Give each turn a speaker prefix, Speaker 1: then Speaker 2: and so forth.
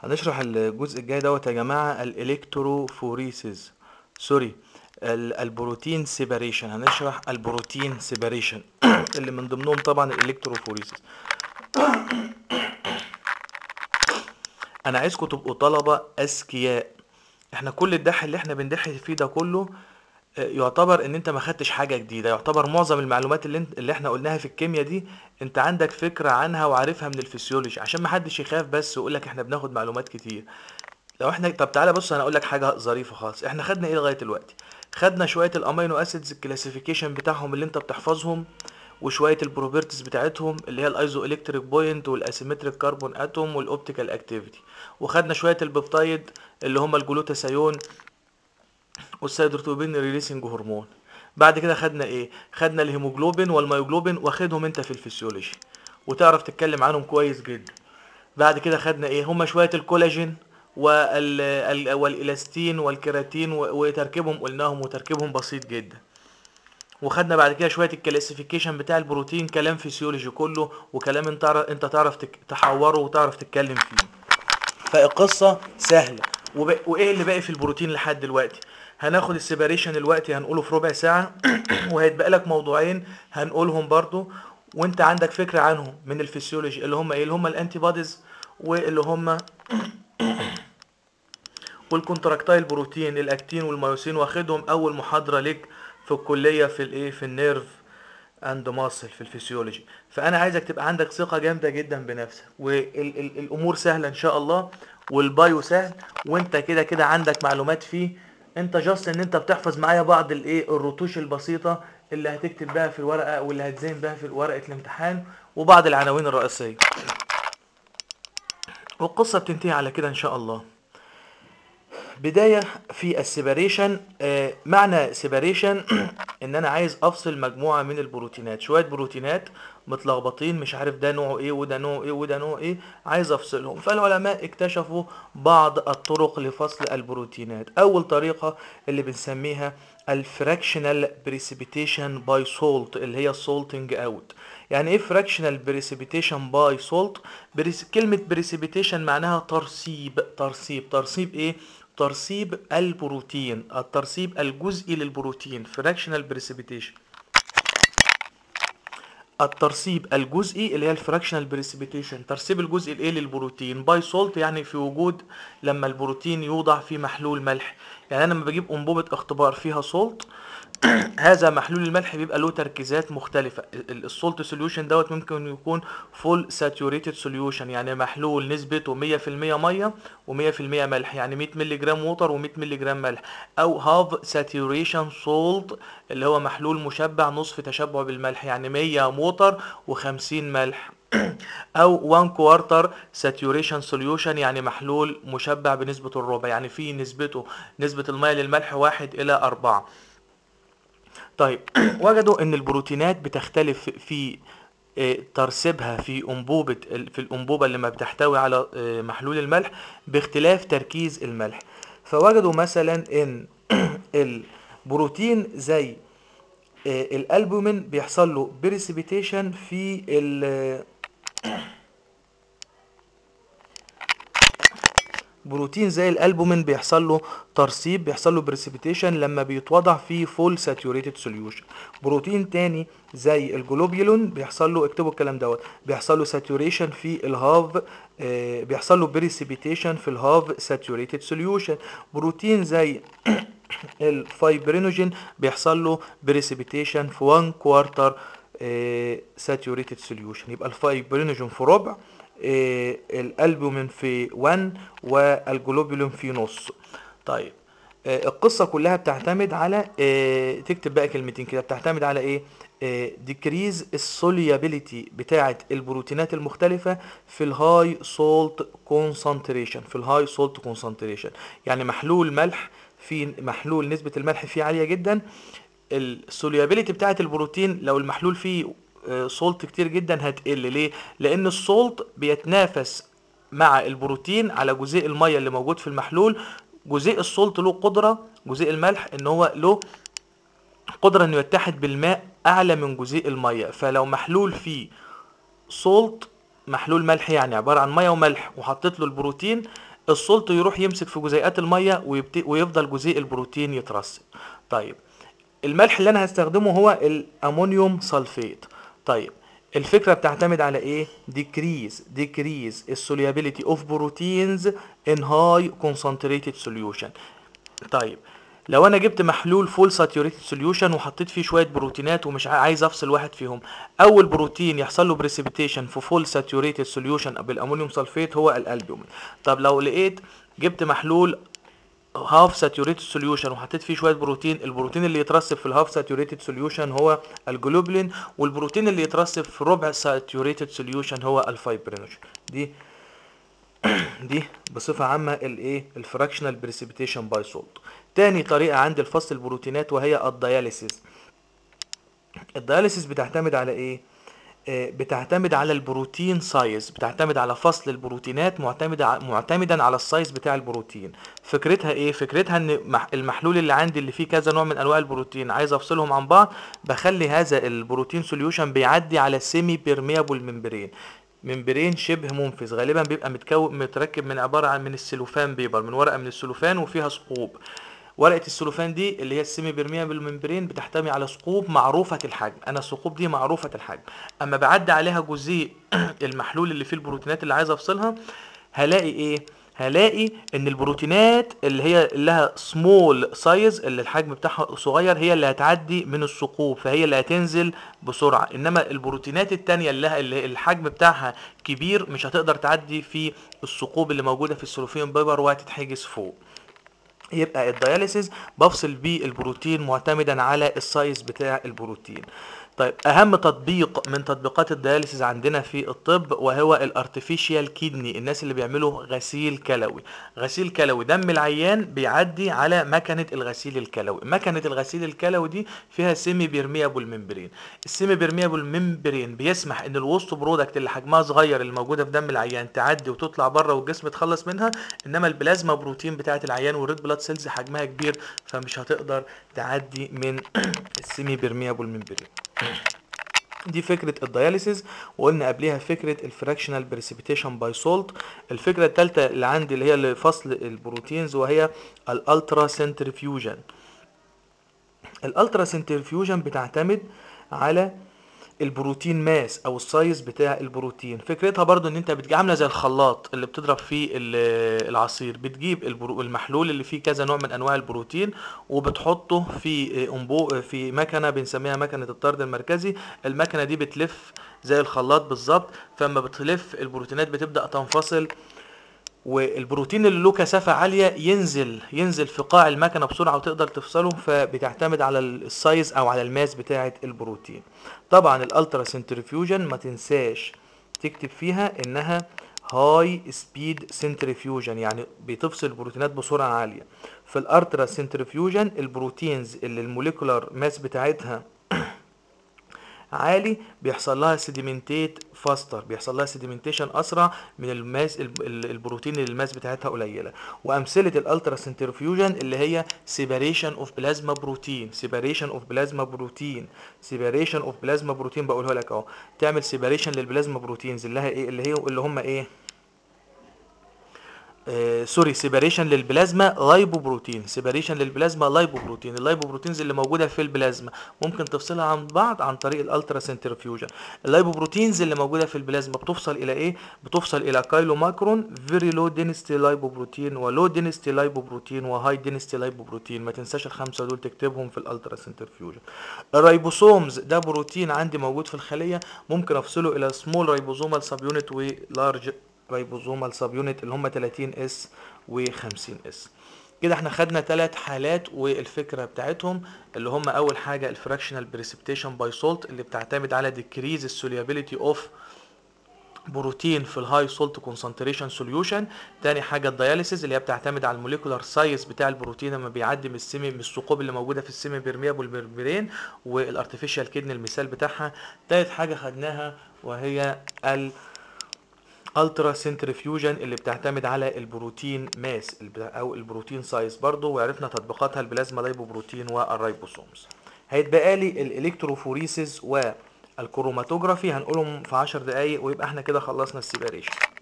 Speaker 1: هنشرح الجزء الجاي دوت يا جماعة الالكتروفوريسيس سوري ال- البروتين سيباريشن هنشرح البروتين سيباريشن اللي من ضمنهم طبعا الالكتروفوريسيس انا عايزكم تبقوا طلبة اذكياء احنا كل الدح اللي احنا بندح فيه ده كله آه، يعتبر ان انت ما خدتش حاجه جديده يعتبر معظم المعلومات اللي انت اللي احنا قلناها في الكيمياء دي انت عندك فكره عنها وعارفها من الفسيولوجي عشان ما حدش يخاف بس ويقول لك احنا بناخد معلومات كتير لو احنا طب تعالى بص انا اقول لك حاجه ظريفه خالص احنا خدنا ايه لغايه دلوقتي خدنا شويه الامينو اسيدز الكلاسيفيكيشن بتاعهم اللي انت بتحفظهم وشويه البروبرتيز بتاعتهم اللي هي الايزو الكتريك بوينت والاسيمتريك كربون اتوم والاوبتيكال اكتيفيتي وخدنا شويه البيبتايد اللي هم الجلوتاثيون والسيدروتوبين ريليسنج هرمون بعد كده خدنا ايه خدنا الهيموجلوبين والمايوجلوبين واخدهم انت في الفسيولوجي وتعرف تتكلم عنهم كويس جدا بعد كده خدنا ايه هما شويه الكولاجين وال ال- والالاستين والكيراتين و- وتركيبهم قلناهم وتركيبهم بسيط جدا وخدنا بعد كده شويه الكلاسيفيكيشن بتاع البروتين كلام فسيولوجي كله وكلام انت تعرف انت تعرف تك- تحوره وتعرف تتكلم فيه فالقصة سهلة وب... وايه اللي باقي في البروتين لحد دلوقتي هناخد السيباريشن دلوقتي هنقوله في ربع ساعة وهيتبقى لك موضوعين هنقولهم برضو وانت عندك فكرة عنهم من الفسيولوجي اللي هم ايه اللي هم الانتي بوديز واللي هم والكونتراكتايل بروتين الاكتين والميوسين واخدهم اول محاضرة ليك في الكلية في الايه في النيرف اند ماسل في الفسيولوجي فانا عايزك تبقى عندك ثقة جامدة جدا بنفسك والامور سهلة ان شاء الله والبايو سهل وانت كده كده عندك معلومات فيه انت جاست ان انت بتحفظ معايا بعض الايه الرتوش البسيطة اللي هتكتب بها في الورقة واللي هتزين بها في ورقة الامتحان وبعض العناوين الرئيسية والقصة بتنتهي على كده ان شاء الله بداية في السيباريشن آه، معنى سيباريشن ان انا عايز افصل مجموعة من البروتينات شوية بروتينات متلخبطين مش عارف ده نوعه ايه وده نوعه ايه وده نوعه ايه عايز افصلهم فالعلماء اكتشفوا بعض الطرق لفصل البروتينات اول طريقة اللي بنسميها الفراكشنال بريسيبيتيشن باي سولت اللي هي السولتنج اوت يعني ايه فراكشنال بريسيبيتيشن باي سولت كلمة بريسيبيتيشن معناها ترسيب ترسيب ترسيب ايه ترسيب البروتين الترسيب الجزئي للبروتين فراكشنال بريسيبيتيشن الترسيب الجزئي اللي هي الفراكشنال بريسيبيتيشن ترسيب الجزء الايه للبروتين باي سولت يعني في وجود لما البروتين يوضع في محلول ملح يعني انا لما بجيب انبوبه اختبار فيها سولت هذا محلول الملح بيبقى له تركيزات مختلفة السولت سوليوشن دوت ممكن يكون فول ساتوريتد سوليوشن يعني محلول نسبته 100% مية و100% ملح يعني 100 مللي جرام ووتر و100 مللي جرام ملح او هاف ساتوريشن سولت اللي هو محلول مشبع نصف تشبع بالملح يعني 100 ووتر و50 ملح او 1 كوارتر ساتوريشن سوليوشن يعني محلول مشبع بنسبة الربع يعني في نسبته نسبة المية للملح واحد الى أربعة طيب وجدوا ان البروتينات بتختلف في آه، ترسيبها في انبوبه ال- في الانبوبه اللي ما بتحتوي على آه، محلول الملح باختلاف تركيز الملح فوجدوا مثلا ان البروتين زي آه، الالبومين بيحصل له بريسيبيتيشن في ال بروتين زي الالبومين بيحصل له ترسيب بيحصل له بريسيبيتيشن لما بيتوضع في فول ساتوريتد سوليوشن بروتين تاني زي الجلوبيولون بيحصل له اكتبوا الكلام دوت بيحصل له ساتوريشن في الهاف آه، بيحصل له بريسيبيتيشن في الهاف ساتوريتد سوليوشن بروتين زي الفايبرينوجين بيحصل له بريسيبيتيشن في 1 كوارتر ساتوريتد سوليوشن يبقى الفايبرينوجين في ربع آه، الالبومين في 1 والجلوبولين في نص طيب آه، القصه كلها بتعتمد على آه، تكتب بقى كلمتين كده بتعتمد على ايه ديكريز السوليابيليتي بتاعه البروتينات المختلفه في الهاي سولت كونسنتريشن في الهاي سولت كونسنتريشن يعني محلول ملح في محلول نسبه الملح فيه عاليه جدا السوليابيليتي بتاعه البروتين لو المحلول فيه سولت كتير جدا هتقل ليه لان السولت بيتنافس مع البروتين على جزيء الميه اللي موجود في المحلول جزيء السولت له قدره جزيء الملح ان هو له قدره انه يتحد بالماء اعلى من جزيء الميه فلو محلول فيه سولت محلول ملح يعني عباره عن ميه وملح وحطيت له البروتين السولت يروح يمسك في جزيئات الميه ويبت... ويفضل جزيء البروتين يترسب طيب الملح اللي انا هستخدمه هو الامونيوم سلفيت طيب الفكره بتعتمد على ايه decrease decrease السوليابيليتي اوف بروتينز in high concentrated solution طيب لو انا جبت محلول فول ساتيوريتد سوليوشن وحطيت فيه شويه بروتينات ومش عايز افصل واحد فيهم اول بروتين يحصل له بريسيبيتيشن في فول ساتيوريتد سوليوشن بالامونيوم سلفيت هو الالبومين طب لو لقيت جبت محلول هاف ساتيوريتد سوليوشن وحطيت فيه شويه بروتين البروتين اللي يترسب في الهاف ساتيوريتد سوليوشن هو الجلوبلين والبروتين اللي يترسب في ربع ساتيوريتد سوليوشن هو الفايبرينوجين دي دي بصفه عامه الايه الفراكشنال بريسيبيتيشن باي سولت تاني طريقه عند الفصل البروتينات وهي الدياليسيس الدياليسيس بتعتمد على ايه بتعتمد على البروتين سايز بتعتمد على فصل البروتينات معتمدة معتمدا على السايز بتاع البروتين فكرتها ايه فكرتها ان المحلول اللي عندي اللي فيه كذا نوع من انواع البروتين عايز افصلهم عن بعض بخلي هذا البروتين سوليوشن بيعدي على سيمي بيرميابل ممبرين ممبرين شبه منفذ غالبا بيبقى متكون متركب من عباره عن من السلوفان بيبر من ورقه من السلوفان وفيها ثقوب ورقه السلوفان دي اللي هي السيمي بيرميابل ممبرين بتحتوي على ثقوب معروفه الحجم انا الثقوب دي معروفه الحجم اما بعدي عليها جزيء المحلول اللي فيه البروتينات اللي عايز افصلها هلاقي ايه هلاقي ان البروتينات اللي هي لها سمول سايز اللي الحجم بتاعها صغير هي اللي هتعدي من الثقوب فهي اللي هتنزل بسرعه انما البروتينات التانية اللي, لها اللي الحجم بتاعها كبير مش هتقدر تعدي في الثقوب اللي موجوده في السلوفين بيبر وهتتحجز فوق يبقى الدياليسيس بفصل بيه البروتين معتمدا على السايز بتاع البروتين طيب اهم تطبيق من تطبيقات الدياليسيس عندنا في الطب وهو الارتفيشيال كيدني الناس اللي بيعملوا غسيل كلوي غسيل كلوي دم العيان بيعدي على مكنه الغسيل الكلوي مكنه الغسيل الكلوي دي فيها سيمي بيرميابل ممبرين السيمي بيرميابل ممبرين بيسمح ان الوسط برودكت اللي حجمها صغير اللي موجوده في دم العيان تعدي وتطلع بره والجسم يتخلص منها انما البلازما بروتين بتاعه العيان والريد بلاد سيلز حجمها كبير فمش هتقدر تعدي من السيمي بيرميابل ممبرين دي فكرة الدياليسيز وقلنا قبلها فكرة الفراكشنال بريسيبيتيشن باي سولت الفكرة الثالثة اللي عندي اللي هي لفصل البروتينز وهي الالترا سنترفيوجن الالترا سنترفيوجن بتعتمد على البروتين ماس او السايز بتاع البروتين فكرتها برضو ان انت بتجي عامله زي الخلاط اللي بتضرب فيه العصير بتجيب المحلول اللي فيه كذا نوع من انواع البروتين وبتحطه في انبو في مكنه بنسميها مكنه الطرد المركزي المكنه دي بتلف زي الخلاط بالظبط فلما بتلف البروتينات بتبدا تنفصل والبروتين اللي له كثافه عاليه ينزل ينزل في قاع المكنه بسرعه وتقدر تفصله فبتعتمد على السايز او على الماس بتاعه البروتين طبعا الالترا سنترفيوجن ما تنساش تكتب فيها انها هاي سبيد سنترفيوجن يعني بتفصل البروتينات بسرعه عاليه في الالترا سنترفيوجن البروتينز اللي الموليكولار ماس بتاعتها عالي بيحصل لها سيديمنتيت فاستر بيحصل لها سيديمنتيشن اسرع من الماس البروتين اللي الماس بتاعتها قليله وامثله الالترا سنترفيوجن اللي هي سيباريشن اوف بلازما بروتين سيباريشن اوف بلازما بروتين سيباريشن اوف بلازما بروتين بقولها لك اهو تعمل سيباريشن للبلازما بروتينز اللي هي ايه اللي هي اللي هم ايه آه سوري سيباريشن للبلازما لايبوبروتين سيباريشن للبلازما لايبوبروتين اللايبوبروتينز اللي موجوده في البلازما ممكن تفصلها عن بعض عن طريق الالترا سنترفيوجن اللايبوبروتينز اللي موجوده في البلازما بتفصل الى ايه بتفصل الى كايلو ماكرون فيري لو دينستي لايبوبروتين ولو دينستي لايبوبروتين وهاي دينستي لايبوبروتين ما تنساش الخمسه دول تكتبهم في الالترا سنترفيوجن الريبوسومز ده بروتين عندي موجود في الخليه ممكن افصله الى سمول ريبوزومال سب يونت ولارج ريبوزومال سب يونت اللي هم 30 اس و50 اس كده احنا خدنا ثلاث حالات والفكره بتاعتهم اللي هم اول حاجه الفراكشنال بريسبتيشن باي سولت اللي بتعتمد على ديكريز السوليابيليتي اوف بروتين في الهاي سولت كونسنتريشن سوليوشن تاني حاجه الدياليسيس اللي هي بتعتمد على الموليكولار سايز بتاع البروتين لما بيعدي من السيمي من الثقوب اللي موجوده في السيمي بيرميابل ممبرين والارتفيشال كدني المثال بتاعها تالت حاجه خدناها وهي ال الترا سنترفيوجن اللي بتعتمد على البروتين ماس او البروتين سايز برضو وعرفنا تطبيقاتها البلازما لايبوبروتين والرايبوسومز هيتبقى لي الالكتروفوريسيس والكروماتوجرافي هنقولهم في 10 دقايق ويبقى احنا كده خلصنا السيباريشن